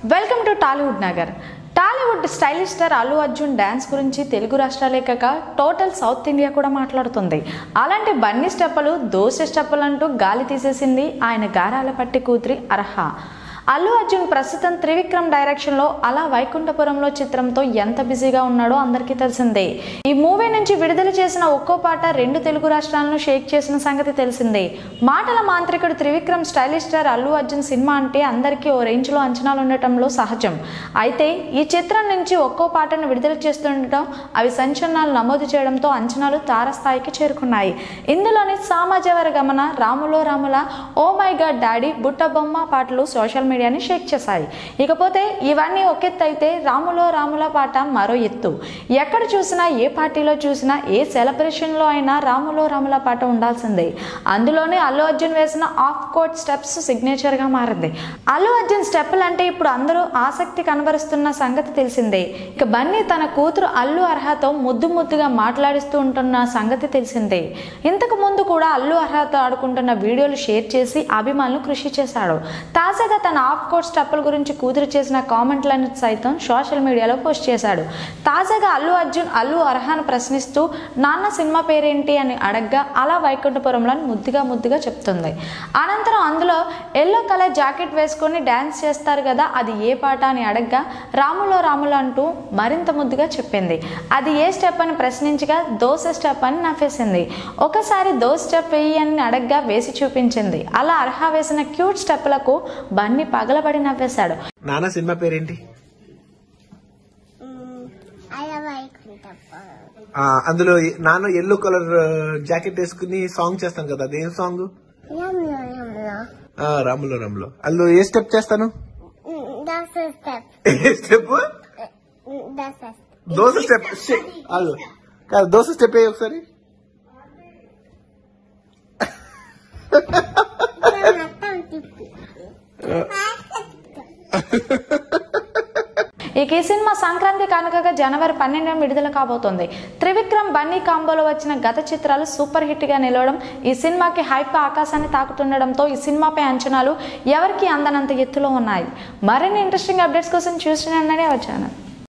welcome to Tollywood Nagar Tollywood stylish star Allu Arjun dance గురించి తెలుగు రాష్ట్రాలే కాక total south India కూడా మాట్లాడుతుంది అలాంటి బన్నీ స్టెప్పులు దోశ స్టెప్పులు అంటూ గాలి తీసేసింది ఆయన గారాల పట్టి కూతురి అర్హ అల్లు అర్జున్ ప్రస్తుతం త్రివిక్రమ్ డైరెక్షన్లో అలా వైకుంఠపురంలో చిత్రంతో ఎంత బిజీగా ఉన్నాడో అందరికీ తెలిసిందే ఈ మూవీ నుంచి విడుదల చేసిన ఒక్కో పాట రెండు తెలుగు రాష్ట్రాలను షేక్ చేసిన సంగతి తెలిసిందే మాటల మాంత్రికుడు త్రివిక్రమ్ స్టైలిష్ స్టార్ అల్లు అర్జున్ సినిమా అంటే అందరికీ ఓ రేంజ్లో అంచనాలు ఉండటంలో సహజం అయితే ఈ చిత్రం నుంచి ఒక్కో పాటను విడుదల చేస్తుండటం అవి సంచలనాలు నమోదు చేయడంతో అంచనాలు తారస్థాయికి చేరుకున్నాయి ఇందులోని సామాజవర గమన రాములో రాముల ఓ మై గాడ్ డాడీ బుట్టబొమ్మ పాటలు సోషల్ మీడియాని షేక్ చేశాయి ఇకపోతే ఇవన్నీ ఒకెత్తు అయితే రాములో రాముల పాట మరో ఎత్తు ఎక్కడ చూసినా ఏ పార్టీలో చూసినా ఏ సెలబ్రేషన్లో అయినా రాములో రాముల పాట ఉండాల్సిందే అందులోనే అల్లు అర్జున్ వేసిన ఆఫ్ కోట్ స్టెప్స్ సిగ్నేచర్గా మారింది అల్లు అర్జున్ స్టెప్పులు అంటే ఇప్పుడు అందరూ ఆసక్తి కనబరుస్తున్న సంగతి తెలిసిందే ఇక బన్నీ తన కూతురు అల్లు అర్హతో ముద్దు ముద్దుగా మాట్లాడిస్తూ ఉంటున్న సంగతి తెలిసిందే ఇంతకు ముందు కూడా అల్లు అర్హతో ఆడుకుంటున్న వీడియోలు షేర్ చేసి అభిమానులు కృషి చేశాడు తాజాగా తన ఆఫ్ కోర్ట్ స్టెప్పుల గురించి కూతురు చేసిన కామెంట్లను సైతం సోషల్ మీడియాలో పోస్ట్ చేశాడు తాజాగా అల్లు అర్జున్ అల్లు అర్హాను ప్రశ్నిస్తూ నాన్న సినిమా పేరేంటి అని అడగ్గా అలా వైకుంఠపురంలో ముద్దుగా ముద్దుగా చెప్తుంది అనంతరం అందులో ఎల్లో కలర్ జాకెట్ వేసుకొని డ్యాన్స్ చేస్తారు కదా అది ఏ పాట అని అడగ్గా రాములో రాములు అంటూ మరింత ముద్దుగా చెప్పింది అది ఏ స్టెప్ అని ప్రశ్నించగా దోశ స్టెప్ అని నవ్వేసింది ఒకసారి దోశ స్టెప్ వేయి అని అడగ్గా వేసి చూపించింది అలా అర్హ వేసిన క్యూట్ స్టెప్లకు బన్నీ పగలబడి నవ్వేశాడు నాన్న సినిమా పేరేంటి అలా వైకుంఠపురం ఆ, అందులో ఎ- నాన్న ఎల్లో కలర్ జాకెట్ వేసుకుని సాంగ్ చేస్తాను కదా అదేం సాంగ్ యమ్లో యమ్లో ఆ, రాములో రాములో అందులో ఏ స్టెప్ చేస్తాను దశ స్టెప్ ఏ స్టెప్ దశ దోశ స్టెప్ అల్లు కాదు దోశ స్టెప్ ఏ ఒకసారి మొత్తం తిప్పి ఇక ఈ సినిమా సంక్రాంతి కానుకగా జనవరి పన్నెండున విడుదల కాబోతోంది త్రివిక్రమ్ బన్నీ కాంబోలో వచ్చిన గత చిత్రాలు సూపర్ హిట్ గా నిలవడం ఈ సినిమాకి హైప్ ఆకాశాన్ని తాకుతుండడంతో ఈ సినిమాపై అంచనాలు ఎవరికి అందనంత ఎత్తులో ఉన్నాయి మరిన్ని ఇంట్రెస్టింగ్ అప్డేట్స్ కోసం చూసిన వచ్చాను